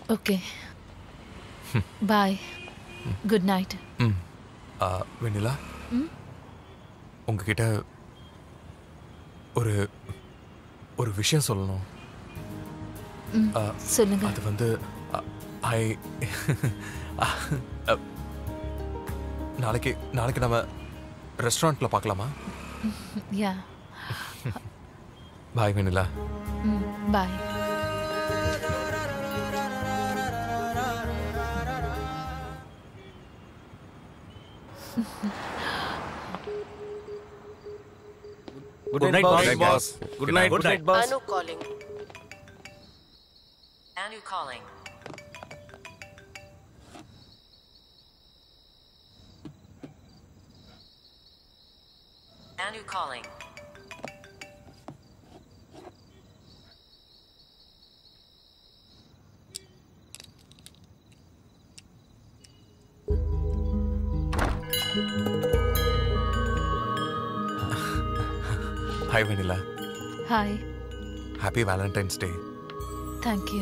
Okay bye good night ம் ஆ, வெண்ணிலா ம்? உங்ககிட்ட ஒரு ஒரு விஷயம் சொல்லணும் ம், ஆ, சொல்லுங்க. அது வந்து ஐ நாளைக்கு நாளைக்கு நம்ம ரெஸ்டாரண்ட்ல பார்க்கலாமா யா பாய் வெண்ணிலா ம் bye Good night, boss. Good night, boss. Good night, good night, boss. Anu calling. Anu calling. Anu calling. Hi Vennila hi happy Valentine's Day thank you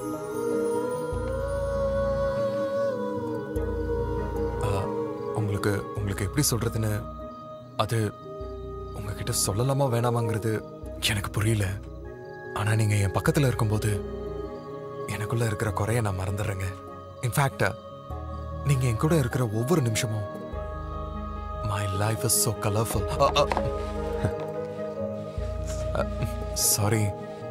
உங்களுக்கு உங்களுக்கு எப்படி சொல்றதுன்னு அது உங்ககிட்ட சொல்லலாமா வேணாமாங்கிறது எனக்கு புரியல ஆனா நீங்க என் பக்கத்துல இருக்கும்போது எனக்குள்ள இருக்கிற குறைய நான் மறந்துடுறேங்க இன்ஃபேக்ட் நீங்க என் கூட இருக்கிற ஒவ்வொரு நிமிஷமும் my life is so colourful sorry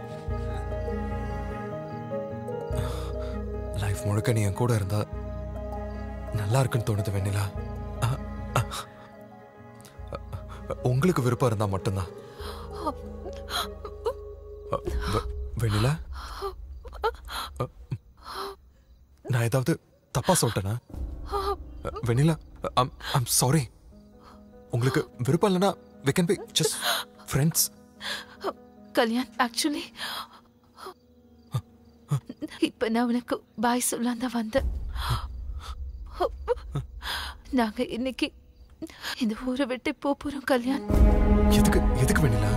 life முழுக்க நீ என் கூட இருந்தா நல்லா இருக்குன்னு தோணுது வெண்ணிலா அ, அ, உங்களுக்கு விருப்பம் இருந்தா மட்டும்தான் அ, வெ- வெண்ணிலா அ, நான் ஏதாவது தப்பா சொல்லிட்டேனா அ, வெண்ணிலா ஐம் சாரி உங்களுக்கு விருப்பம் இல்லைன்னா we can be just friends Kalyan actually இப்ப நான் உனக்கு பாய் சொல்லலாம் தான் வந்தேன் நாங்க இன்னைக்கு இந்த ஊரை விட்டு போக போறோம் கல்யாண் எதுக்கு எதுக்கு வெண்ணிலா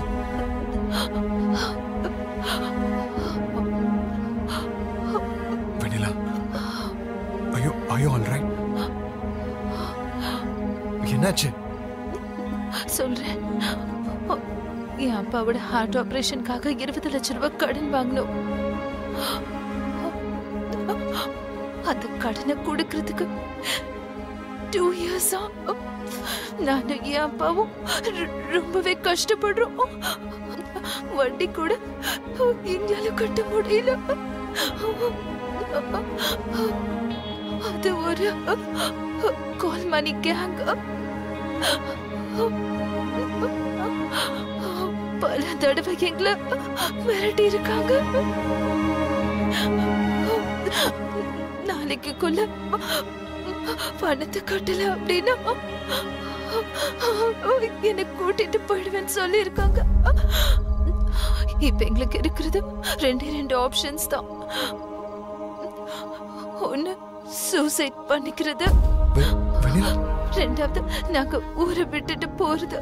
வெண்ணிலா ஐயோ ஐயோ ஆல் ரைட் என்னாச்சு சொல்றேன் என் அப்பாவோட ஹார்ட் ஆபரேஷனுக்காக இருபது லட்சம் ரூபாய் கடன் வாங்கணும் அந்த கடனை கொடுக்கறதுக்கு டூ இயர்ஸா நானும் என் அப்பாவும் ரொ- ரொம்பவே கஷ்டப்படுறோம் வட்டி கூட எங்களால கட்ட முடியல அது ஒரு கால் மணி கேங் பல தடவை எங்களை மிரட்டி இருக்காங்க நாளைக்குள்ள பணத்தை கட்டல அப்படின்னா என்னை கூட்டிட்டு போயிடுவேன்னு சொல்லி இருக்காங்க இப்ப எங்களுக்கு இருக்கிறது ரெண்டே ரெண்டு ஆப்ஷன்ஸ் தான் ஒண்ணு சூசைட் பண்ணிக்கிறது ரெண்டாவது நாங்க ஊரை விட்டுட்டு போறது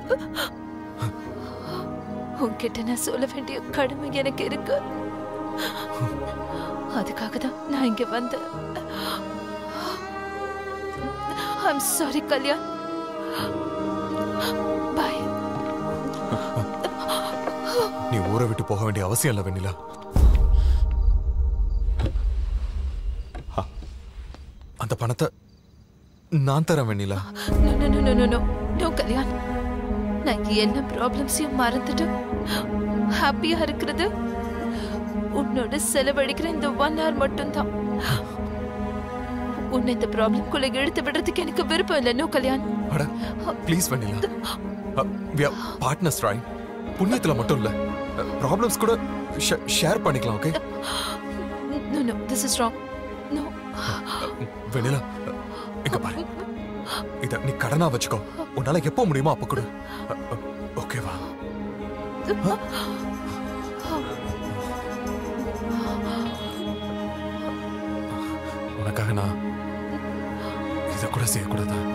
உன்கிட்ட நான் சொல்ல வேண்டிய கடமை எனக்கு இருக்கு அதுக்காக தான் நான் இங்க வந்தேன் ஐம் சாரி கல்யாண் பாய் நீ ஊரை விட்டு போக வேண்டிய அவசியம் இல்லை வெண்ணிலா ஆ, அந்த பணத்தை நான் தரேன் Vennila no no no no no no Kalyan நான் என்ன ப்ராப்ளம்ஸையும் மறந்துட்டு ஹாப்பியா இருக்கிறது உன்னோட செலவழிக்கிற இந்த ஒன் ஹவர் மட்டும்தான் உன்னை இந்த ப்ராப்ளம்குள்ள இழுத்து விடுறதுக்கு எனக்கு விருப்பம் இல்லை நோ கல்யாண் அட ப்ளீஸ் வெண்ணிலா பார்ட்னர்ஸ் ராய் புண்ணியத்துல மட்டும் இல்ல ப்ராப்ளம்ஸ் கூட ஷேர் பண்ணிக்கலாம் okay no no this is wrong no Vennila இங்க பாரு இத நீ கடனா வச்சுக்கோ உன்னால எப்போ முடியுமோ அப்ப கொடு ஓகேவா உனக்காக நான் இத கூட செய்யக்கூடாதா